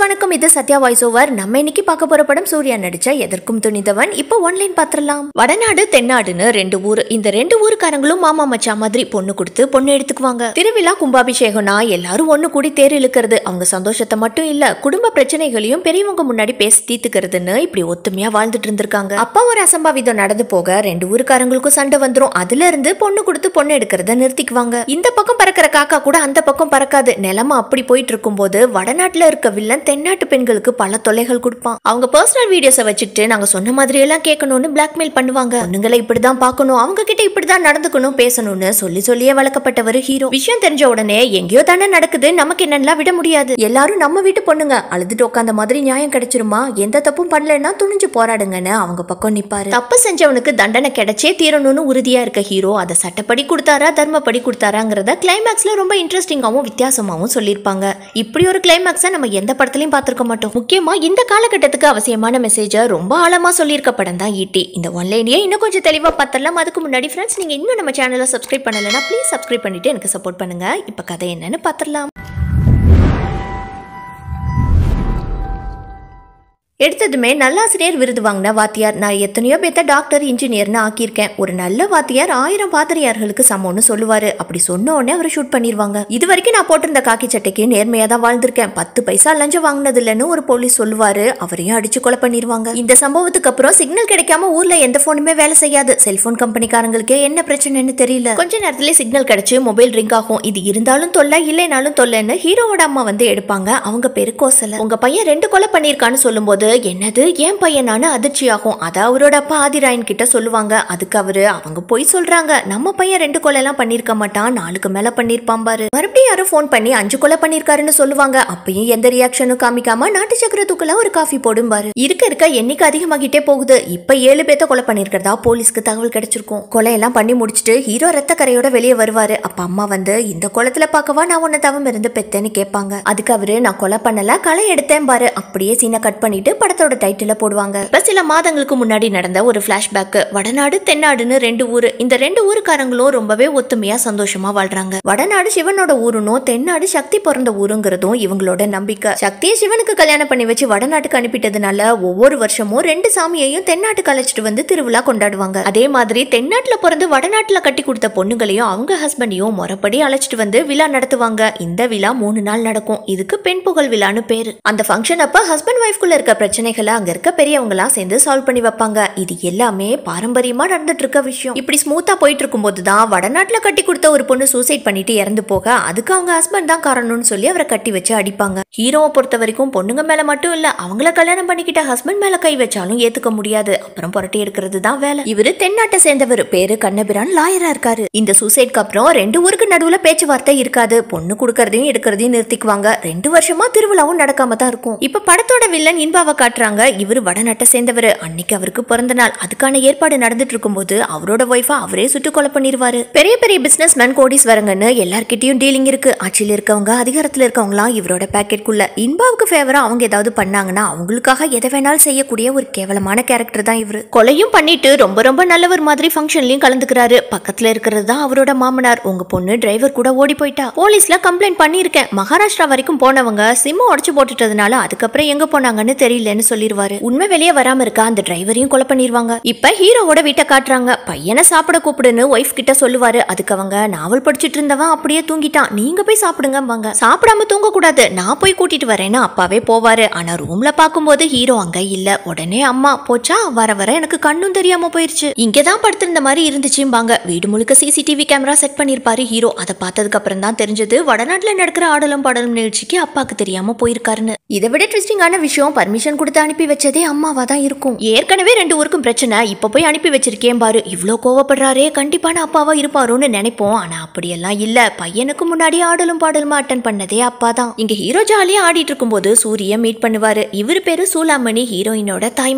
வணக்கம் இது Sathya voice over நம்ம இன்னைக்கு பார்க்க போற படம் சூர்யா நடிச்ச எதற்கும் துணிந்தவன் இப்போ ஒன்லைன் பாத்திரலாம் வடநாடு தென்னாடுன்னு ரெண்டு ஊர் இந்த ரெண்டு ஊருக்காரங்களும் மாமா மச்சா மாதிரி பொண்ணு கொடுத்து பொண்ணு எடுத்துக்குவாங்க திருவிழா கும்பாபிஷேகம்னா எல்லாரும் ஒண்ணு கூடி தேர் இழுக்கிறது அவங்க சந்தோஷத்தை மட்டும் இல்ல குடும்ப பிரச்சனைகளையும் பெரியவங்க முன்னாடி பேசி தீர்த்துக்கிறதுன்னு இப்படி ஒத்துமையா வாழ்ந்துட்டு இருந்திருக்காங்க அப்பா ஒரு அசம்பாவிதம் நடந்து போக ரெண்டு ஊருக்காரங்களுக்கும் சண்டை வந்துரும் அதுல இருந்து பொண்ணு கொடுத்து பொண்ணு எடுக்கிறத நிறுத்திக்குவாங்க இந்த பக்கம் பறக்கிற காக்கா கூட அந்த பக்கம் பறக்காது நிலமா அப்படி போயிட்டு இருக்கும்போது வடநாட்டுல இருக்க வில்லன் தென்னாட்டு பெண்களுக்கு பல தொல்லைகள் கொடுப்பான் அவங்க பர்சனல் வீடியோஸை வச்சுக்கிட்டு நாங்க சொன்ன மாதிரி எல்லாம் கேட்கணும்னு பிளாக்மெயில் பண்ணுவாங்க பொண்ணுங்களை இப்படிதான் பார்க்கணும் அவங்க கிட்ட இப்படிதான் நடந்துக்கணும் பேசணும்னு சொல்லி சொல்லியே வளர்க்கப்பட்டவர் ஹீரோ விஷயம் தெரிஞ்ச உடனே எங்கேயோ தானே நடக்குது நமக்கு என்னெல்லாம் விட முடியாது எல்லாரும் நம்ம வீட்டு பொண்ணுங்க அழுதுட்டு உட்காந்த மாதிரி நியாயம் கிடைச்சிருமா எந்த தப்பும் பண்ணலன்னா துணிஞ்சு போராடுங்கன்னு அவங்க பக்கம் நிப்பாரு தப்பு செஞ்சவனுக்கு தண்டனை கிடைச்சே தீரணும்னு உறுதியா இருக்க ஹீரோ அதை சட்டப்படி கொடுத்தாரா தர்மப்படி கொடுத்தாராங்கிறத கிளைமேக்ஸ்ல ரொம்ப இன்ட்ரெஸ்டிங்காவும் வித்தியாசமாவும் சொல்லியிருப்பாங்க இப்படி ஒரு கிளைமேக்ஸை நம்ம எந்த படத்துலயும் பார்த்திருக்க மாட்டோம் முக்கியமா இந்த காலகட்டத்துக்கு அவசியமான மெசேஜை ரொம்ப ஆழமா சொல்லியிருக்க படம் தான் ஈட்டி இந்த ஒன்லைனையே இன்னும் கொஞ்சம் தெளிவா பார்த்தரலாம் அதுக்கு முன்னாடி ஃப்ரெண்ட்ஸ் நீங்க இன்னும் நம்ம சேனலை சப்ஸ்கிரைப் பண்ணலைன்னா ப்ளீஸ் சப்ஸ்கிரைப் பண்ணிட்டு எனக்கு சப்போர்ட் பண்ணுங்க இப்ப கதை என்னன்னு பார்த்துடலாம் எடுத்ததுமே நல்லாசிரியர் விருது வாங்கின வாத்தியார் நான் எத்தனையோ பேத்த டாக்டர் இன்ஜினியர்னு ஆக்கியிருக்கேன் ஒரு நல்ல வாத்தியார் ஆயிரம் பாதிரியார்களுக்கு சமம்னு சொல்லுவாரு அப்படி சொன்ன உடனே அவரை ஷூட் பண்ணிடுவாங்க இது வரைக்கும் நான் போட்டிருந்த காக்கி சட்டைக்கு நேர்மையா தான் வாழ்ந்திருக்கேன் பத்து பைசா லஞ்சம் வாங்கினது இல்லைன்னு ஒரு போலீஸ் சொல்லுவாரு அவரையும் அடிச்சு கொலை பண்ணிடுவாங்க இந்த சம்பவத்துக்கு அப்புறம் சிக்னல் கிடைக்காம ஊர்ல எந்த போனுமே வேலை செய்யாது செல்போன் கம்பெனிக்காரங்களுக்கே என்ன பிரச்சனைன்னு தெரியல கொஞ்ச நேரத்துல சிக்னல் கிடைச்சு மொபைல் ரிங் ஆகும் இது இருந்தாலும் தொல்லை இல்லைனாலும் தொல்லைன்னு ஹீரோவோட அம்மா வந்து எடுப்பாங்க அவங்க பேரு கோசல உங்க பையன் ரெண்டு கொலை பண்ணியிருக்கான்னு சொல்லும்போது என்னது ஏன் பையனானு அதிர்ச்சி ஆகும் அத அவரோட அப்பா ஆதிராயன் கிட்ட சொல்லுவாங்க அதுக்கு அவரு அவங்க போய் சொல்றாங்க நம்ம பையன் ரெண்டு கொலை எல்லாம் பண்ணிருக்க மாட்டான் நாளுக்கு மேல பண்ணிருப்பான் பாரு மறுபடியும் யாரும் ஃபோன் பண்ணி அஞ்சு கொலை பண்ணிருக்காருன்னு சொல்லுவாங்க அப்பயும் எந்த ரியாக்ஷனும் காமிக்காம நாட்டு சக்கர தூக்கல ஒரு காஃபி போடும் பாரு இருக்க இருக்க எண்ணிக்கை அதிகமாகிட்டே போகுது இப்ப ஏழு பேத்த கொலை பண்ணிருக்கிறதா போலீஸ்க்கு தகவல் கிடைச்சிருக்கும் கொலையெல்லாம் பண்ணி முடிச்சுட்டு ஹீரோ ரத்த கரையோட வெளியே வருவாரு அப்ப அம்மா வந்து இந்த குளத்துல பார்க்கவா நான் உன்னை தவம் இருந்து பெத்தேன்னு கேட்பாங்க அதுக்கு அவரு நான் கொலை பண்ணல களை எடுத்தேன் பாரு அப்படியே சீனை கட் பண்ணிட்டு படத்தோட டைட்டில போடுவாங்க இப்ப சில மாதங்களுக்கு முன்னாடி நடந்த ஒரு பிளாஷ்பேக் வடநாடு தென்னாடுன்னு ரெண்டு ஊரு இந்த ரெண்டு ஊருக்காரங்களும் ரொம்பவே ஒத்துமையா சந்தோஷமா வாழ்றாங்க வடநாடு சிவனோட ஊருனும் தென்னாடு சக்தி பிறந்த ஊருங்கிறதும் இவங்களோட நம்பிக்கை சக்தியை சிவனுக்கு கல்யாணம் பண்ணி வச்சு வடநாட்டுக்கு அனுப்பிட்டதுனால ஒவ்வொரு வருஷமும் ரெண்டு சாமியையும் தென்னாட்டுக்கு அழைச்சிட்டு வந்து திருவிழா கொண்டாடுவாங்க அதே மாதிரி தென்னாட்டுல பிறந்து வடநாட்டுல கட்டி கொடுத்த பொண்ணுங்களையும் அவங்க ஹஸ்பண்டையும் முறைப்படி அழைச்சிட்டு வந்து விழா நடத்துவாங்க இந்த விழா மூணு நாள் நடக்கும் இதுக்கு பெண் புகழ் விழான்னு பேரு அந்த ஃபங்க்ஷன் அப்ப ஹஸ்பண்ட் ஒய்ஃப்குள்ள இருக்க பிரச்சனைகளை அங்க இருக்க பெரியவங்களாம் சேர்ந்து சால்வ் பண்ணி வைப்பாங்க இது எல்லாமே பாரம்பரியமா நடந்துட்டு இருக்க விஷயம் இப்படி ஸ்மூத்தா போயிட்டு இருக்கும்போது தான் வடநாட்டுல கட்டி கொடுத்த ஒரு பொண்ணு சூசைட் பண்ணிட்டு இறந்து போக அதுக்கு அவங்க ஹஸ்பண்ட் தான் காரணம்னு சொல்லி அவரை கட்டி வச்சு அடிப்பாங்க ஹீரோவை பொறுத்த வரைக்கும் பொண்ணுங்க மேல மட்டும் இல்ல அவங்கள கல்யாணம் பண்ணிக்கிட்ட ஹஸ்பண்ட் மேல கை வச்சாலும் ஏத்துக்க முடியாது அப்புறம் புரட்டி எடுக்கிறது தான் வேலை இவரு தென்னாட்டை சேர்ந்தவர் பேரு கண்ணபிரான் லாயரா இருக்காரு இந்த சூசைட்க்கு அப்புறம் ரெண்டு ஊருக்கு நடுவுல பேச்சுவார்த்தை இருக்காது பொண்ணு கொடுக்கறதையும் எடுக்கிறதையும் நிறுத்திக்குவாங்க ரெண்டு வருஷமா திருவிழாவும் நடக்காம தான் இருக்கும் இப்ப படத்தோட வில்லன் இன்பாவை காட்டுறாங்க இவர் வடநாட்டை சேர்ந்தவர் அன்னைக்கு அவருக்கு பிறந்த நாள் அதுக்கான ஏற்பாடு நடந்துட்டு இருக்கும்போது அவரோட ஒய்ஃபா அவரே சுட்டு கொலை பண்ணிருவாரு பெரிய பெரிய பிசினஸ் மேன் கோடீஸ்வரங்கன்னு எல்லார்கிட்டயும் டீலிங் இருக்கு ஆட்சியில் இருக்கவங்க அதிகாரத்துல இருக்கவங்களாம் இவரோட பேக்கெட்குள்ள இன்பாவுக்கு ஃபேவரா அவங்க ஏதாவது பண்ணாங்கன்னா அவங்களுக்காக எதை வேணாலும் செய்யக்கூடிய ஒரு கேவலமான கேரக்டர் தான் இவரு கொலையும் பண்ணிட்டு ரொம்ப ரொம்ப நல்லவர் மாதிரி ஃபங்க்ஷன்லயும் கலந்துக்கிறாரு பக்கத்துல இருக்கிறது தான் அவரோட மாமனார் உங்க பொண்ணு டிரைவர் கூட ஓடி போயிட்டா போலீஸ்ல கம்ப்ளைண்ட் பண்ணியிருக்கேன் மகாராஷ்டிரா வரைக்கும் போனவங்க சிம்ம உடச்சு போட்டுட்டதுனால அதுக்கப்புறம் எங்க போனாங்கன்னு தெரியலன்னு சொல்லிடுவாரு உண்மை வெளியே வராம இருக்க அந்த டிரைவரையும் கொலை பண்ணிடுவாங்க இப்ப ஹீரோவோட வீட்டை காட்டுறாங்க பையனை சாப்பிட கூப்பிடுன்னு ஒய்ஃப் கிட்ட சொல்லுவாரு அதுக்கு அவங்க நாவல் படிச்சிட்டு இருந்தவன் அப்படியே தூங்கிட்டான் நீங்க போய் சாப்பிடுங்கம்பாங்க சாப்பிடாம தூங்க கூடாது நான் போய் கூட்டிட்டு வரேன்னு அப்பாவே போவாரு ஆனா ரூம்ல பாக்கும்போது ஹீரோ அங்க இல்ல உடனே அம்மா போச்சா வர வர எனக்கு கண்ணும் தெரியாம போயிருச்சு இங்கதான் படுத்திருந்த மாதிரி இருந்துச்சும்பாங்க வீடு முழுக்க சிசிடிவி கேமரா செட் பண்ணிருப்பாரு ஹீரோ அதை பார்த்ததுக்கு அப்புறம் தான் தெரிஞ்சது வடநாட்டுல நடக்கிற ஆடலும் பாடலும் நிகழ்ச்சிக்கு அப்பாக்கு தெரியாம போயிருக்காருன்னு இதை விட ட்விஸ்டிங்கான விஷயம் பர்மிஷன் கொடுத்து அனுப்பி வச்சதே அம்மாவா தான் இருக்கும் ஏற்கனவே ரெண்டு ஊருக்கும் பிரச்சனை இப்ப போய் அனுப்பி வச்சிருக்கேன் பாரு இவ்ளோ கோவப்படுறாரே கண்டிப்பான அப்பாவா இருப்பாரோன்னு நினைப்போம் ஆனா அப்படியெல்லாம் இல்ல பையனுக்கு முன்னாடி ஆடலும் பாடலுமா அட்டன் பண்ணதே அப்பா தான் இங்க ஹீரோ ஜாலியா ஆடிட்டு இருக்கும்போது சூரிய மீட் பண்ணுவாரு இவர் பேரு சூலாமணி ஹீரோயினோட தாய் மாமா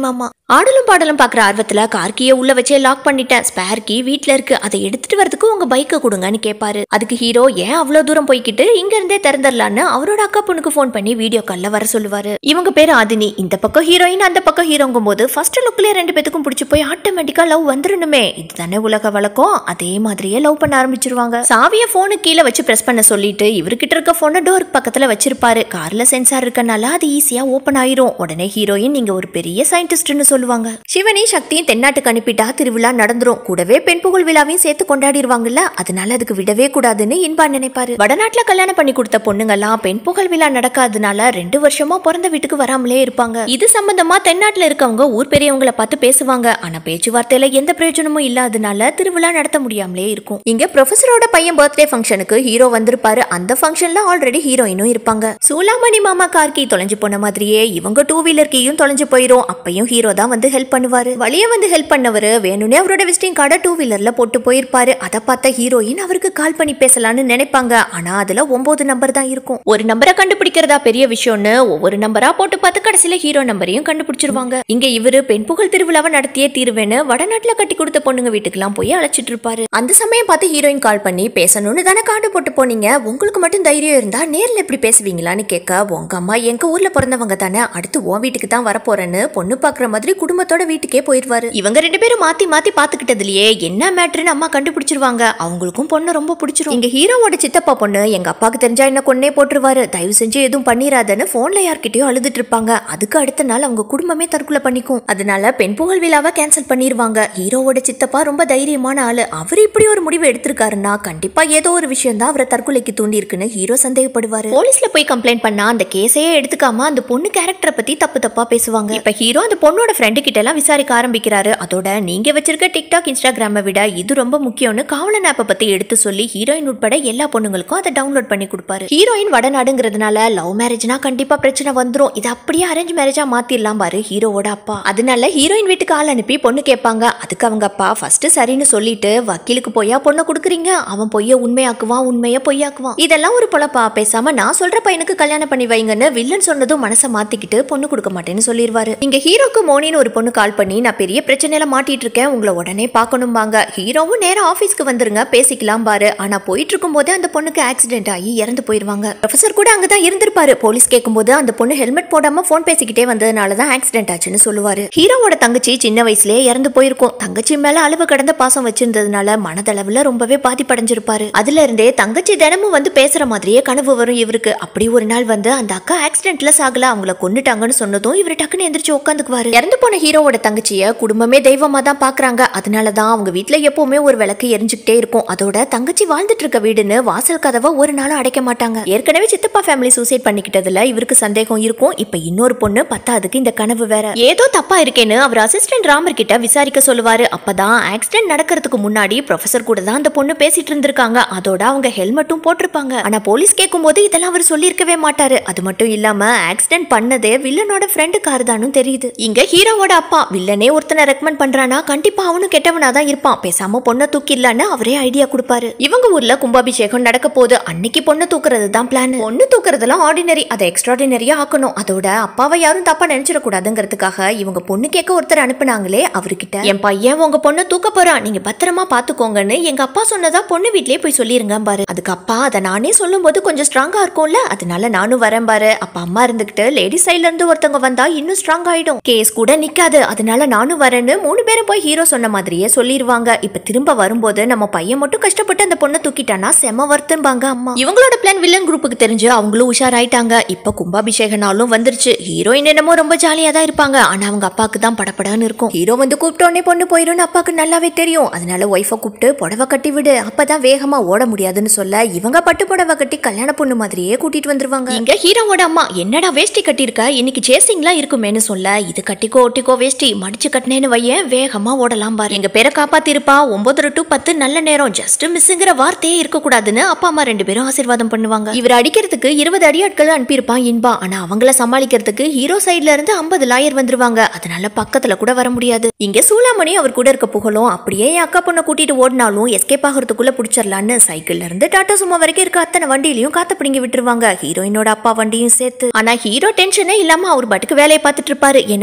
ஆடலும் பாடலும் பாக்குற ஆர்வத்துல கார் கீயை உள்ள வச்சே லாக் பண்ணிட்டேன் ஸ்பேர் கீ வீட்ல இருக்கு அதை எடுத்துட்டு வரதுக்கு உங்க பைக்கை கொடுங்கன்னு கேட்பாரு அதுக்கு ஹீரோ ஏன் அவ்வளவு தூரம் போய்கிட்டு இங்க இருந்தே திறந்துடலான்னு அவரோட அக்கா பொண்ணுக்கு ஃபோன் பண்ணி வீடியோ கால்ல வர சொல்லுவாரு இவங்க பேரு ஆதினி இந்த பக்கம் ஹீரோயின் அந்த பக்கம் ஹீரோங்கும் போது ஃபர்ஸ்ட் லுக்லயே ரெண்டு பேத்துக்கும் பிடிச்சு போய் ஆட்டோமேட்டிக்கா லவ் வந்துடணுமே இதுதானே உலக வழக்கம் அதே மாதிரியே லவ் பண்ண ஆரம்பிச்சிருவாங்க சாவிய போனு கீழே வச்சு பிரஸ் பண்ண சொல்லிட்டு இவர்கிட்ட இருக்க போனை டோருக்கு பக்கத்துல வச்சிருப்பாரு கார்ல சென்சார் இருக்கனால அது ஈஸியா ஓபன் ஆயிரும் உடனே ஹீரோயின் நீங்க ஒரு பெரிய சயின்டிஸ்ட்னு சொல்லுவாங்க சிவனி சக்தியும் தென்னாட்டுக்கு அனுப்பிட்டா திருவிழா நடந்துரும் கூடவே பெண் புகழ் விழாவையும் சேர்த்து கொண்டாடிடுவாங்கல்ல அதனால அதுக்கு விடவே கூடாதுன்னு இன்பா நினைப்பாரு வடநாட்டுல கல்யாணம் பண்ணி கொடுத்த பொண்ணுங்கெல்லாம் பெண் புகழ் விழா நடக்காதனால ரெண்டு வருஷமா பிறந்த வீட்டுக்கு வராமலே இருப்பாங்க இது சம்பந்தமா தென்னாட்டுல இருக்கவங்க ஊர் பெரியவங்களை பார்த்து பேசுவாங்க ஆனா பேச்சுவார்த்தையில எந்த பிரயோஜனமும் இல்லாதனால திருவிழா நடத்த முடியாமலே இருக்கும் இங்க ப்ரொஃபஸரோட பையன் பர்த்டே ஃபங்க்ஷனுக்கு ஹீரோ வந்திருப்பாரு அந்த ஃபங்க்ஷன்ல ஆல்ரெடி ஹீரோயினும் இருப்பாங்க சூலாமணி மாமா கார் கீ தொலைஞ்சு போன மாதிரியே இவங்க டூ வீலர் கீயும் தொலைஞ்சு போயிரும் அப்பயும் ஹீரோ தான் வந்து ஹெல்ப் பண்ணுவாரு வழிய வந்து ஹெல்ப் பண்ணவரு வேணும்னே அவரோட விசிட்டிங் கார்டை டூ வீலர்ல போட்டு போயிருப்பாரு அதை பார்த்த ஹீரோயின் அவருக்கு கால் பண்ணி பேசலாம்னு நினைப்பாங்க ஆனா அதுல ஒன்பது நம்பர் தான் இருக்கும் ஒரு நம்பரை கண்டுபிடிக்கிறதா பெரிய விஷயம்னு ஒவ்வொரு நம்பரா போட்டு பார்த்து கடைசியில ஹீரோ நம்பரையும் கண்டுபிடிச்சிருவாங்க இங்க இவரு பெண் புகழ் திருவிழாவை நடத்தியே தீருவேன்னு வடநாட்டுல கட்டி கொடுத்த பொண்ணுங்க வீட்டுக்கெல்லாம் போய் அழைச்சிட்டு இருப்பாரு அந்த சமயம் பார்த்து ஹீரோயின் கால் பண்ணி பேசணும்னு தானே கார்டு போட்டு போனீங்க உங்களுக்கு மட்டும் தைரியம் இருந்தா நேர்ல எப்படி பேசுவீங்களான்னு கேட்க உங்க அம்மா எங்க ஊர்ல பிறந்தவங்க தானே அடுத்து உன் வீட்டுக்கு தான் வரப்போறேன்னு பொண்ணு பாக்குற மாதிரி குடும்பத்தோட வீட்டுக்கே போயிருவாரு இவங்க ரெண்டு பேரும் மாத்தி மாத்தி பாத்துக்கிட்டதுலயே என்ன மேட்ருன்னு அம்மா கண்டுபிடிச்சிருவாங்க அவங்களுக்கும் பொண்ணு ரொம்ப பிடிச்சிரும் இங்க ஹீரோவோட சித்தப்பா பொண்ணு எங்க அப்பாவுக்கு தெரிஞ்சா என்ன கொன்னே போட்டுருவாரு தயவு செஞ்சு எதுவும் பண்ணிராதன்னு போன்ல யார்கிட்டயோ அழுதுட்டு இருப்பாங்க அதுக்கு அடுத்த நாள் அவங்க குடும்பமே தற்கொலை பண்ணிக்கும் அதனால பெண் புகழ் விழாவை கேன்சல் பண்ணிருவாங்க ஹீரோவோட சித்தப்பா ரொம்ப தைரியமான ஆளு அவர் இப்படி ஒரு முடிவு எடுத்திருக்காருன்னா கண்டிப்பா ஏதோ ஒரு விஷயம் தான் அவரை தற்கொலைக்கு தூண்டி இருக்குன்னு ஹீரோ சந்தேகப்படுவாரு போலீஸ்ல போய் கம்ப்ளைண்ட் பண்ணா அந்த கேஸையே எடுத்துக்காம அந்த பொண்ணு கேரக்டரை பத்தி தப்பு தப்பா பேசுவாங்க இப்ப ஹீரோ அந்த பொண்ணோட ஃப்ரெண்டு கிட்ட எல்லாம் விசாரிக்க ஆரம்பிக்கிறாரு அதோட நீங்க வச்சிருக்க டிக்டாக் இன்ஸ்டாகிராமை விட இது ரொம்ப முக்கியம்னு காவலன் ஆப்பை பத்தி எடுத்து சொல்லி ஹீரோயின் உட்பட எல்லா பொண்ணுங்களுக்கும் அதை டவுன்லோட் பண்ணி கொடுப்பாரு ஹீரோயின் வடநாடுங்கிறதுனால லவ் மேரேஜ்னா கண்டிப்பா பிரச்சனை வந்துரும் இது அப்படியே அரேஞ்ச் மேரேஜா மாத்திரலாம் பாரு ஹீரோவோட அப்பா அதனால ஹீரோயின் வீட்டுக்கு ஆள் அனுப்பி பொண்ணு கேட்பாங்க அதுக்கு அவங்க அப்பா ஃபர்ஸ்ட் சரின்னு சொல்லிட்டு வக்கீலுக்கு பொய்யா பொண்ணை கொடுக்குறீங்க அவன் பொய்ய உண்மையாக்குவான் உண்மைய பொய்யாக்குவான் இதெல்லாம் ஒரு பொழப்பா பேசாம நான் சொல்ற பையனுக்கு கல்யாணம் பண்ணி வைங்கன்னு வில்லன் சொன்னதும் மனசை மாத்திக்கிட்டு பொண்ணு கொடுக்க மாட்டேன்னு சொல்லிடுவாரு இங்க ஹீரோக்கு மோனின்னு ஒரு பொண்ணு கால் பண்ணி நான் பெரிய பிரச்சனையில மாட்டிட்டு இருக்கேன் உங்களை உடனே பார்க்கணும்பாங்க ஹீரோவும் நேரா ஆபீஸ்க்கு வந்துருங்க பேசிக்கலாம் பாரு ஆனா போயிட்டு இருக்கும் போதே அந்த பொண்ணுக்கு ஆக்சிடென்ட் ஆகி இறந்து போயிருவாங்க ப்ரொஃபசர் கூட அங்கதான் இருந்திருப்பாரு போலீஸ் கேட்கும்போது அந்த பொண்ணு ஹெல்மெட் போடாம போன் பேசிக்கிட்டே வந்ததுனால தான் ஆக்சிடென்ட் ஆச்சுன்னு சொல்லுவாரு ஹீரோவோட தங்கச்சி சின்ன வயசுலயே இறந்து போயிருக்கும் தங்கச்சி மேல அளவு கடந்த பாசம் வச்சிருந்ததுனால மனதளவுல ரொம்பவே பாதிப்படைஞ்சிருப்பாரு அதுல இருந்தே தங்கச்சி தினமும் வந்து பேசுற மாதிரியே கனவு வரும் இவருக்கு அப்படி ஒரு நாள் வந்து அந்த அக்கா ஆக்சிடென்ட்ல சாகல அவங்கள கொன்னுட்டாங்கன்னு சொன்னதும் இவர் டக்குன்னு எந்திரிச்சு உட்காந்துக்குவாரு இறந்து போன ஹீரோவோட தங்கச்சிய குடும்பமே தெய்வமா தான் பாக்குறாங்க அதனால தான் அவங்க வீட்ல எப்பவுமே ஒரு விளக்கு எரிஞ்சுக்கிட்டே இருக்கும் அதோட தங்கச்சி வாழ்ந்துட்டு இருக்க வீடுன்னு வாசல் கதவை ஒரு நாளும் அடைக்க மாட்டாங்க ஏற்கனவே சித்தப்பா ஃபேமிலி சூசைட் பண்ணிக்கிட்டதுல இவருக்கு சந்தேகம் இருக்கும் இப்ப இன்னொரு பொண்ணு பத்தாதுக்கு இந்த கனவு வேற ஏதோ தப்பா இருக்கேன்னு அவர் அசிஸ்டன்ட் ராமர் கிட்ட விசாரிக்க சொல்லுவாரு அப்பதான் ஆக்சிடென்ட் நடக்கிறதுக்கு முன்னாடி ப்ரொஃபசர் கூட தான் அந்த பொண்ணு பேசிட்டு இருந்திருக்காங்க அதோட அவங்க ஹெல்மெட்டும் போட்டிருப்பாங்க ஆனா போலீஸ் கேட்கும்போது இதெல்லாம் அவர் சொல்லியிருக்கவே மாட்டாரு அது மட்டும் இல்லாம ஆக்சிடென்ட் பண்ணதே வில்லனோட ஃப்ரெண்டு கார் தானும் தெரியுது இங்க ஹீரோவோட அப்பா வில்லனே ஒருத்தனை ரெக்கமெண்ட் பண்றானா கண்டிப்பா அவனும் கெட்டவனா தான் இருப்பான் பேசாம பொண்ணை தூக்கிடலான்னு அவரே ஐடியா கொடுப்பாரு இவங்க ஊர்ல கும்பாபிஷேகம் நடக்க போகுது அன்னைக்கு பொண்ணு தூக்குறது தான் பிளான் பொண்ணு தூக்குறதெல்லாம் ஆர்டினரி அதை எக்ஸ்ட்ராடினரியா ஆக்கணும் அதோட அப்பாவை யாரும் தப்பா நினைச்சிடக்கூடாதுங்கிறதுக்காக இவங்க பொண்ணு கேட்க ஒருத்தர் அனுப்புனாங்களே அவர்கிட்ட என் பையன் உங்க பொண்ணை தூக்க போறான் நீங்க பத்திரமா பாத்துக்கோங்கன்னு எங்க அப்பா சொன்னதா பொண்ணு வீட்லயே போய் சொல்லிருங்க பாரு அதுக்கு அப்பா அதை நானே சொல்லும்போது கொஞ்சம் ஸ்ட்ராங்கா இருக்கும்ல அதனால நானும் வரேன் பாரு அப்ப அம்மா இருந்துகிட்டு லேடி சைட்ல இருந்து ஒருத்தவங்க வந்தா இன்னும் ஸ்ட்ராங் ஆயிடும் கேஸ் கூட நிக்காது அதனால நானும் வரேன்னு மூணு பேரும் போய் ஹீரோ சொன்ன மாதிரியே சொல்லிருவாங்க இப்ப திரும்ப வரும்போது நம்ம பையன் மட்டும் கஷ்டப்பட்டு அந்த பொண்ணை தூக்கிட்டானா செம வருத்தம்பாங்க அம்மா இவங்களோட பிளான் வில்லன் குரூப்புக்கு தெரிஞ்சு அவங்களும் உஷாராயிட்டாங்க இப்ப கும்பாபிஷேக நாளும் வந்துருச்சு ஹீரோயின் என்னமோ ரொம்ப ஜாலியா தான் இருப்பாங்க ஆனா அவங்க அப்பாக்கு தான் படபடன்னு இருக்கும் ஹீரோ வந்து கூப்பிட்ட உடனே பொண்ணு போயிரும்னு அப்பாக்கு நல்லாவே தெரியும் அதனால ஒய்ஃபை கூப்பிட்டு புடவை கட்டி விடு அப்பதான் வேகமா ஓட முடியாதுன்னு சொல்ல இவங்க பட்டு புடவை கட்டி கல்யாண பொண்ணு மாதிரியே கூட்டிட்டு வந்துருவாங்க இங்க ஹீரோவோட அம்மா என்னடா வேஷ்டி கட்டியிருக்க இன்னைக்கு சேசிங்லாம் இருக்குமேன்னு சொல்ல இது கட்டிக்கோ ஒட்டிக்கோ வேஷ்டி மடிச்சு கட்டினேன்னு வையேன் வேகமா ஓடலாம் பாரு எங்க பேரை காப்பாத்திருப்பா ஒன்பது டு பத்து நல்ல நேரம் ஜஸ்ட் மிஸ்ஸுங்கிற வார்த்தையே இருக்கக்கூடாதுன்னு அப்பா அம்மா ரெண்டு பேரும் ஆசீர்வாதம் பண்ணுவாங்க இவர் அடிக்கிறதுக்கு இருபது அடியாட்கள் அனுப்பியிருப்பான் இன்பா ஆனா அவங்கள சமாளிக்கிறதுக்கு ஹீரோ சைடுல இருந்து ஐம்பது லாயர் வந்துருவாங்க அதனால பக்கத்துல கூட வர முடியாது இங்க சூளாமணி அவர் கூட இருக்க புகழும் அப்படியே என் அக்கா பொண்ணை கூட்டிட்டு ஓடினாலும் எஸ்கேப் ஆகிறதுக்குள்ள பிடிச்சிடலான்னு சைக்கிள்ல இருந்து டாடா சும்மா வரைக்கும் இருக்க அத்தனை வண்டியிலையும் காத்த பிடிங்கி விட்டுருவாங்க ஹீரோயினோட அப்பா வண்டியும் சேர்த்து ஆனா ஹீரோ டென்ஷனே இல்லாம அவர் பாட்டுக்கு வேலையை பார்த்துட்டு இருப்பாரு ஏன்னா இவரோட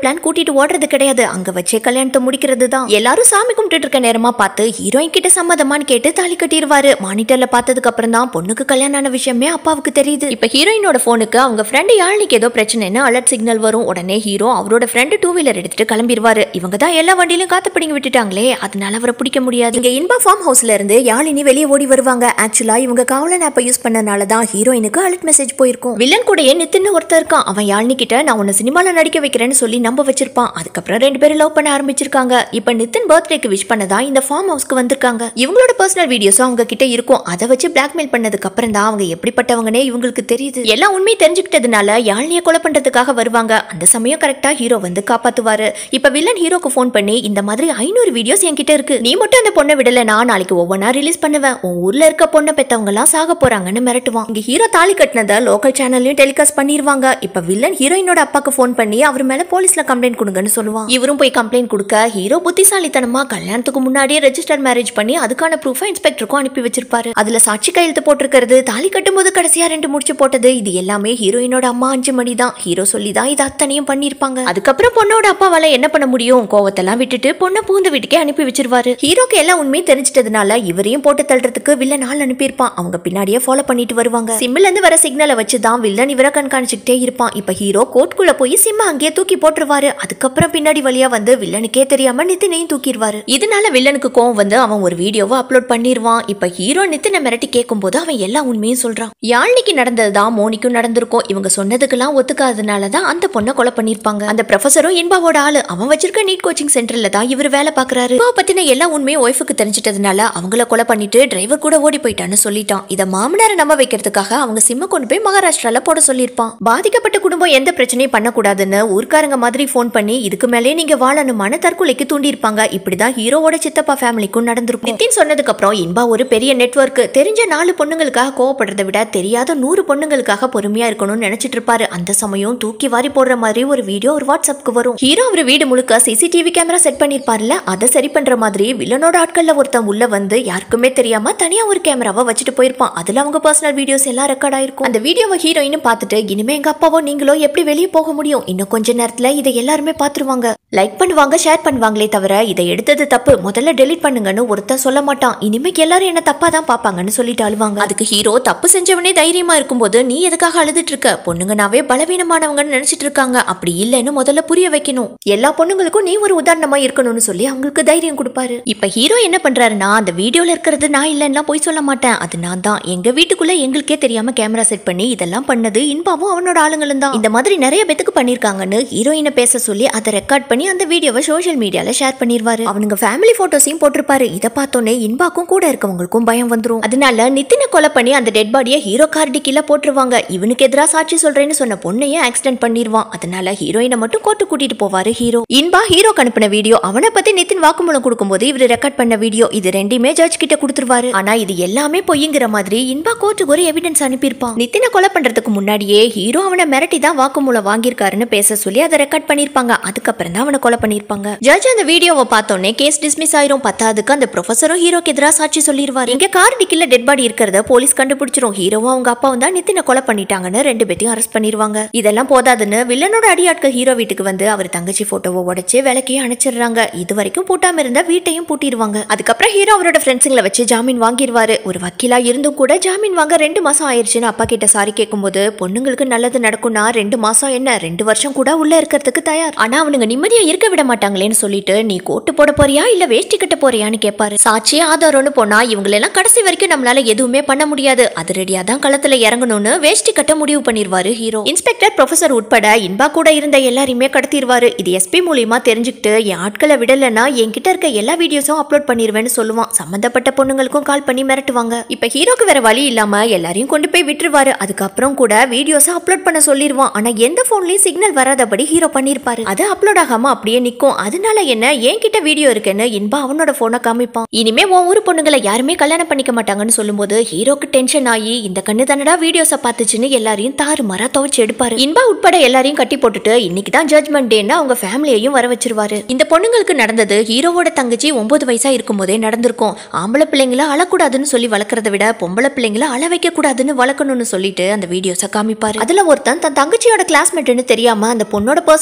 பிளான் கூட்டிட்டு ஓடுறது கிடையாது அங்க வச்சே கல்யாணத்தை முடிக்கிறது தான் எல்லாரும் சாமி கும்பிட்டு இருக்க நேரமா பார்த்து ஹீரோயின் கிட்ட சம்மதமான்னு கேட்டு தாலி கட்டிடுவாரு மானிட்டர்ல பார்த்ததுக்கு அப்புறம் தான் பொண்ணுக்கு கல்யாணம் ஆன விஷயமே அப்பாவுக்கு தெரியுது இப்ப ஹீரோயினோட போனுக்கு அவங்க ஃப்ரெண்டு யாழ்னிக்கு ஏதோ பிரச்சனைன்னு அலர்ட் சிக்னல் வரும் உடனே ஹீரோ அவரோட ஃப்ரெண்டு டூ வீலர் எடுத்துட்டு கிளம்பிடுவாரு இவங்க தான் எல்லா வண்டியிலும் காத்து பிடிங்கி விட்டுட்டாங்களே அதனால அவரை பிடிக்க முடியாது இங்க இன்பா ஃபார்ம் ஹவுஸ்ல இருந்து யாழினி வெளியே ஓடி வருவாங்க ஆக்சுவலா இவங்க காவலன் ஆப்பை யூஸ் பண்ணனால தான் ஹீரோயினுக்கு அலர்ட் மெசேஜ் போயிருக்கும் வில்லன் கூடயே நித்தின்னு ஒருத்தர் இருக்கான் அவன் யாழினி கிட்ட நான் உன்னை சினிமால நடிக்க வைக்கிறேன்னு சொல்லி நம்ப வச்சிருப்பான் அதுக்கப்புறம் ரெண்டு பேரும் லவ் பண்ண ஆரம்பிச்சிருக்காங்க இப்ப நித்தின் பர்த்டேக்கு விஷ் பண்ணதா இந்த ஃபார்ம் ஹவுஸ்க்கு வந்திருக்காங்க இவங்களோட பர்சனல் வீடியோஸும் அவங்க கிட்ட இருக்கும் அதை வச்சு பிளாக்மெயில் பண்ணதுக்கு அப்புறம் தான் அவங்க எப்படிப்பட்டவங்கனே இவங்களுக்கு தெரியுது எல்லாம் உண்மை தெரிஞ்சுக்கிட்டதுனால யாழ்னியை கொலை பண்றதுக்காக வருவாங்க அந்த சமயம் கரெக்டா ஹீரோ வந்து காப்பாத்துவாரு இப்ப வில்லன் ஹீரோக்கு ஃபோன் பண்ணி இந்த மாதிரி ஐநூறு வீடியோஸ் என்கிட்ட இருக்கு நீ மட்டும் அந்த பொண்ணை விடலனா நாளைக்கு ஒவ்வொன்றா ரிலீஸ் பண்ணுவேன் உன் ஊர்ல இருக்க பொண்ணை பெத்தவங்க எல்லாம் சாக போறாங்கன்னு மிரட்டுவான் இங்க ஹீரோ தாலி கட்டினதை லோக்கல் சேனல்லையும் டெலிகாஸ்ட் பண்ணிருவாங்க இப்ப வில்லன் ஹீரோயினோட அப்பாக்கு ஃபோன் பண்ணி அவர் மேல போலீஸ்ல கம்ப்ளைண்ட் கொடுங்கன்னு சொல்லுவான் இவரும் போய் கம்ப்ளைண்ட் கொடுக்க ஹீரோ புத்திசாலித்தனமா கல்யாணத்துக்கு முன்னாடியே ரெஜிஸ்டர் மேரேஜ் பண்ணி அதுக்கான ப்ரூஃபை இன்ஸ்பெக்டருக்கும் அனுப்பி வச்சிருப்பாரு அதுல சாட்சி கையெழுத்து போட்டிருக்கிறது தாலி கட்டும்போது கடைசியா ரெண்டு முடிச்சு போட்டது இது எல்லாமே ஹீரோயினோட அம்மா அஞ்சு மணி தான் ஹீரோ சொல்லி தான் இது அத்தனையும் பண்ணிருப்பாங்க அதுக்கப்புறம் பொண்ணோட அப்பாவால என்ன பண்ண முடியும் கோவத்தெல்லாம் விட்டுட்டு பொண்ணை பூந்து வீட்டுக்கே அனுப்பி வச்சிருவாரு ஹீரோக்கு எல்லாம் உண்மையும் தெரிஞ்சிட்டதுனால இவரையும் போட்டு தள்ளுறதுக்கு வில்லன் ஆள் அனுப்பியிருப்பான் அவங்க பின்னாடியே ஃபாலோ பண்ணிட்டு வருவாங்க சிம்ல இருந்து வர சிக்னலை வச்சு தான் வில்லன் இவரை கண்காணிச்சுக்கிட்டே இருப்பான் இப்ப ஹீரோ கோர்ட்குள்ள போய் சிம்ம அங்கேயே தூக்கி போட்டுருவாரு அதுக்கப்புறம் பின்னாடி வழியா வந்து வில்லனுக்கே தெரியாம நித்தினையும் தூக்கிடுவாரு இதனால வில்லனுக்கு கோவம் வந்து அவன் ஒரு வீடியோவை அப்லோட் பண்ணிருவான் இப்ப ஹீரோ நித்தினை மிரட்டி கேட்கும்போது அவன் எல்லா உண்மையும் சொல்றான் யாழ்னிக்கு நடந்தது தான் மோனிக்கும் நடந்திருக்கும் இவங்க சொன்னதுக்கெல்லாம் ஒத்துக்காததுனால தான் அந்த பொண்ணை கொலை பண்ணிருப்பாங்க அந்த ப்ரொஃபஸரும் இன்பாவோட ஆளு அவன் வச்சிருக்க நீட் கோச்சிங் சென்டர்ல தான் இவர் வேலை பாக்குறாரு இப்போ பத்தின எல்லா உண்மையும் ஒய்ஃபுக்கு தெரிஞ்சிட்டதுனால அவங்கள கொலை பண்ணிட்டு டிரைவர் கூட ஓடி போயிட்டான்னு சொல்லிட்டான் இத மாமனாரை நம்ப வைக்கிறதுக்காக அவங்க சிம்ம கொண்டு போய் மகாராஷ்டிரால போட சொல்லியிருப்பான் பாதிக்கப்பட்ட குடும்பம் எந்த பிரச்சனையும் பண்ணக்கூடாதுன்னு ஊர்க்காரங்க மாதிரி ஃபோன் பண்ணி இதுக்கு மேலே நீங்க வாழணுமான தற்கொலைக்கு தூண்டியிருப்பாங்க இப்படிதான் ஹீரோவோட சித்தப்பா ஃபேமிலிக்கும் நடந்திருக்கும் நித்தின் சொன்னதுக்கு அப்புறம் இன்பா ஒரு பெரிய நெட்வொர்க் தெரிஞ்ச நாலு பொண்ணுங்களுக்காக கோவப்படுறதை விட தெரியாத நூறு பொண்ணுங்களுக்காக பொறுமையா இருக்கணும்னு நினைச்சிட்டு இருப்பாரு அந்த சமயம் தூக்கி வாரி போடுற மாதிரி ஒரு வீடியோ ஒரு வாட்ஸ்அப்க்கு வரும் ஹீரோ அவர் வீடு முழுக்க சிசிடிவி கேமரா செட் பண்ணிருப்பார்ல அதை சரி பண்ற மாதிரி வில்லனோட ஆட்கள்ல ஒருத்தன் உள்ள வந்து யாருக்குமே தெரியாம தனியா ஒரு கேமராவை வச்சுட்டு போயிருப்பான் அதுல அவங்க பர்சனல் வீடியோஸ் எல்லாம் ரெக்கார்ட் ஆயிருக்கும் அந்த வீடியோவை ஹீரோயின் பார்த்துட்டு இனிமே எங்க அப்பாவோ நீங்களோ எப்படி வெளியே போக முடியும் இன்னும் கொஞ்ச நேரத்துல இதை எல்லாருமே பாத்துருவாங்க லைக் பண்ணுவாங்க ஷேர் பண்ணுவாங்களே தவிர இதை எடுத்தது தப்பு முதல்ல டெலீட் பண்ணுங்கன்னு ஒருத்தன் சொல்ல மாட்டான் இனிமேக்கு எல்லாரும் என்ன தப்பா தான் பாப்பாங்கன்னு சொல்லிட்டு அழுவாங்க அதுக்கு ஹீரோ தப்பு செஞ்சவனே தைரியமா இருக்கும்போது நீ எதுக்காக அழுதுட்டு இருக்க பொண்ணுங்கனாவே பலவீனமானவங்கன்னு நினைச்சிட்டு இருக்காங்க அப்படி இல்லைன்னு முதல்ல புரிய வைக்கணும் எல்லா பொண்ணுங்களுக்கும் நீ ஒரு உதாரணமா இருக்கணும்னு சொல்லி அவங்களுக்கு தைரியம் கொடுப்பாரு இப்ப ஹீரோ என்ன பண்றாருன்னா அந்த வீடியோல இருக்கிறது நான் இல்லைன்னா போய் சொல்ல மாட்டேன் அது நான் தான் எங்க வீட்டுக்குள்ள எங்களுக்கே தெரியாம கேமரா செட் பண்ணி இதெல்லாம் பண்ணது இன்பாவும் அவனோட ஆளுங்களும் தான் இந்த மாதிரி நிறைய பேத்துக்கு பண்ணிருக்காங்கன்னு ஹீரோயினை பேச சொல்லி அதை ரெக்கார்ட் பண்ணி அந்த வீடியோவை சோஷியல் மீடியால ஷேர் பண்ணிருவாரு அவனுங்க ஃபேமிலி போட்டோஸையும் போட்டிருப்பாரு இதை பார்த்தோன்னே இன்பாக்கும் கூட இருக்கவங்களுக்கும் பயம் வந்துரும் அதனால நித்தினை கொலை பண்ணி அந்த டெட் பாடியை ஹீரோ கார்டி கீழே போட்டுருவாங்க இவனுக்கு எதிராக சாட்சி சொல்றேன்னு சொன்ன பொண்ணையே ஆக்சிடென்ட் பண்ணிடுவான் அதனால ஹீரோயினை மட்டும் கோர்ட்டு கூட்டிட்டு போவாரு ஹீரோ இன்பா ஹீரோக்கு அனுப்பின வீடியோ அவனை பத்தி நித்தின் வாக்குமூலம் கொடுக்கும்போது இவர் ரெக்கார்ட் பண்ண வீடியோ இது ரெண்டுமே ஜட்ஜ் கிட்ட கொடுத்துருவாரு ஆனா இது எல்லாமே பொய்ங்கிற மாதிரி இன்பா கோர்ட்டுக்கு ஒரு எவிடன்ஸ் அனுப்பியிருப்பான் நித்தினை கொலை பண்றதுக்கு முன்னாடியே ஹீரோ அவனை மிரட்டி தான் வாக்குமூலம் வாங்கியிருக்காருன்னு பேச சொல்லி அதை ரெக்கார்ட் பண்ணிருப்பாங்க அதுக்கப்புறம் தான் அவனை கொலை பண்ணிருப்பாங்க ஜட்ஜ் அந்த வீடியோவை பார்த்தோன்னே கேஸ் டிஸ்மிஸ் ஆயிரும் பத்தாதுக்கு அந்த ப்ரொஃபஸரும் ஹீரோக்கு எதிராக சாட்சி சொல்லிடுவாரு இங்க கார் டிக்கில டெட் பாடி இருக்கிறத போலீஸ் கண்டுபிடிச்சிரும் ஹீரோவும் அவங்க அப்பாவும் தான் நித்தினை கொலை பண்ணிட்டாங்கன்னு ரெண்டு பேத்தையும் அரெஸ்ட் பண்ணிருவாங்க இதெல்லாம் போதாதுன்னு வில்லனோட அடியாட்கள் ஹீரோ வீட்டுக்கு வந்து அவர் தங்கச்சி போட்டோவை உடைச்சு விளக்கையும் அணைச்சிடுறாங்க இது வரைக்கும் பூட்டாம இருந்த வீட்டையும் பூட்டிடுவாங்க அதுக்கப்புறம் ஹீரோ அவரோட ஃப்ரெண்ட்ஸுங்களை வச்சு ஜாமீன் வாங்கிடுவாரு ஒரு வக்கீலா இருந்தும் கூட ஜாமீன் வாங்க ரெண்டு மாசம் ஆயிருச்சுன்னு அப்பா கிட்ட சாரி கேட்கும்போது பொண்ணுங்களுக்கு நல்லது நடக்கும்னா ரெண்டு மாசம் என்ன ரெண்டு வருஷம் கூட உள்ள இருக்கிறதுக்கு தயார் ஆனா அவனுங்க நிம்மதியா இருக்க விட மாட்டாங்களேன்னு சொல்லிட்டு நீ கோட்டு போட போறியா இல்ல வேஷ்டி கட்ட போறியான்னு கேட்பாரு சாட்சி ஆதாரம்னு போனா இவங்களெல்லாம் கடைசி வரைக்கும் நம்மளால எதுவுமே பண்ண முடியாது அதிரடியா தான் களத்துல இறங்கணும்னு வேஷ்டி கட்ட முடிவு பண்ணிருவாரு ஹீரோ இன்ஸ்பெக்டர் ப்ரொஃபசர் உட்பட இன்பா கூட இருந்த எல்லாரையுமே கடத்திடுவாரு இது எஸ்பி மூலியமா தெரிஞ்சுக்கிட்டு என் ஆட்களை விடலைன்னா என்கிட்ட இருக்க எல்லா வீடியோஸும் அப்லோட் பண்ணிருவேன்னு சொல்லுவான் சம்பந்தப்பட்ட பொண்ணுங்களுக்கும் கால் பண்ணி மிரட்டுவாங்க இப்ப ஹீரோக்கு வேற வழி இல்லாம எல்லாரையும் கொண்டு போய் விட்டுருவாரு அதுக்கப்புறம் கூட வீடியோஸை அப்லோட் பண்ண சொல்லிடுவான் ஆனா எந்த போன்லயும் சிக்னல் வராதபடி ஹீரோ பண்ணிருப்பாரு அது அப்லோட் ஆகாம அப்படியே நிக்கும் அதனால என்ன என்கிட்ட வீடியோ இருக்குன்னு இன்பா அவனோட போனை காமிப்பான் இனிமே உன் ஊர் பொண்ணுங்களை யாருமே கல்யாணம் பண்ணிக்க மாட்டாங்கன்னு சொல்லும்போது ஹீரோக்கு டென்ஷன் ஆகி இந்த கண்ணு தானடா வீடியோஸை பார்த்துச்சுன்னு எல்லாரையும் தாறுமாறா துவைச்சு எடுப்பாரு இன்பா உட்பட எல்லாரையும் கட்டி போட்டுட்டு இன்னைக்கு தான் ஜட்மெண்ட் டேன்னு அவங்க ஃபேமிலியையும் வர வச்சிருவாரு இந்த பொண்ணுங்களுக்கு நடந்தது ஹீரோவோட தங்கச்சி ஒன்பது வயசா இருக்கும்போதே நடந்திருக்கும் ஆம்பளை பிள்ளைங்கள அழக்கூடாதுன்னு சொல்லி வளர்க்கறத விட பொம்பளை பிள்ளைங்கள அழ வைக்க கூடாதுன்னு வளர்க்கணும்னு சொல்லிட்டு அந்த வீடியோஸை காமிப்பாரு அதுல ஒருத்தன் தன் தங்கச்சியோட கிளாஸ்மேட்னு தெரியாம அந்த பொண்ணோட பர்சனல்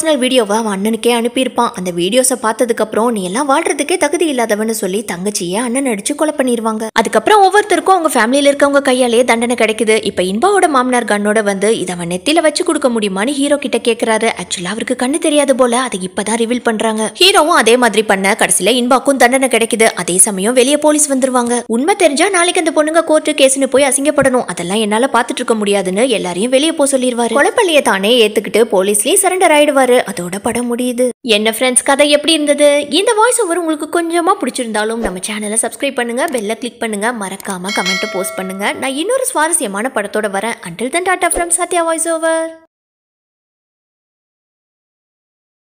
பர்சனல் வீடியோவை அவன் அண்ணனுக்கே அனுப்பியிருப்பான் அந்த வீடியோஸை பார்த்ததுக்கு அப்புறம் நீ எல்லாம் வாழ்றதுக்கே தகுதி இல்லாதவன்னு சொல்லி தங்கச்சியை அண்ணன் அடிச்சு கொலை பண்ணிடுவாங்க அதுக்கப்புறம் ஒவ்வொருத்தருக்கும் அவங்க ஃபேமிலியில இருக்கவங்க கையாலே தண்டனை கிடைக்குது இப்ப இன்பாவோட மாமனார் கண்ணோட வந்து இதை அவன் நெத்தில வச்சு கொடுக்க முடியுமான்னு ஹீரோ கிட்ட கேக்குறாரு ஆக்சுவலா அவருக்கு கண்ணு தெரியாது போல அதை இப்பதான் ரிவீல் பண்றாங்க ஹீரோவும் அதே மாதிரி பண்ண கடைசியில இன்பாக்கும் தண்டனை கிடைக்குது அதே சமயம் வெளியே போலீஸ் வந்துருவாங்க உண்மை தெரிஞ்சா நாளைக்கு அந்த பொண்ணுங்க கோர்ட்டு கேஸ்னு போய் அசிங்கப்படணும் அதெல்லாம் என்னால பாத்துட்டு இருக்க முடியாதுன்னு எல்லாரையும் வெளியே போக சொல்லிடுவாரு கொலைப்பள்ளியை தானே ஏத்துக்கிட்டு போலீஸ்லயும் சரண்டர் ஆயிடுவாரு அதோட படம் முடியுது என்ன ஃப்ரெண்ட்ஸ் கதை எப்படி இருந்தது இந்த வாய்ஸ் ஓவர் உங்களுக்கு கொஞ்சமா பிடிச்சிருந்தாலும் நம்ம சேனலை சப்ஸ்கிரைப் பண்ணுங்க பெல்ல கிளிக் பண்ணுங்க மறக்காம கமெண்ட் போஸ்ட் பண்ணுங்க நான் இன்னொரு சுவாரஸ்யமான படத்தோட வரேன் until then tata from Sathya voice over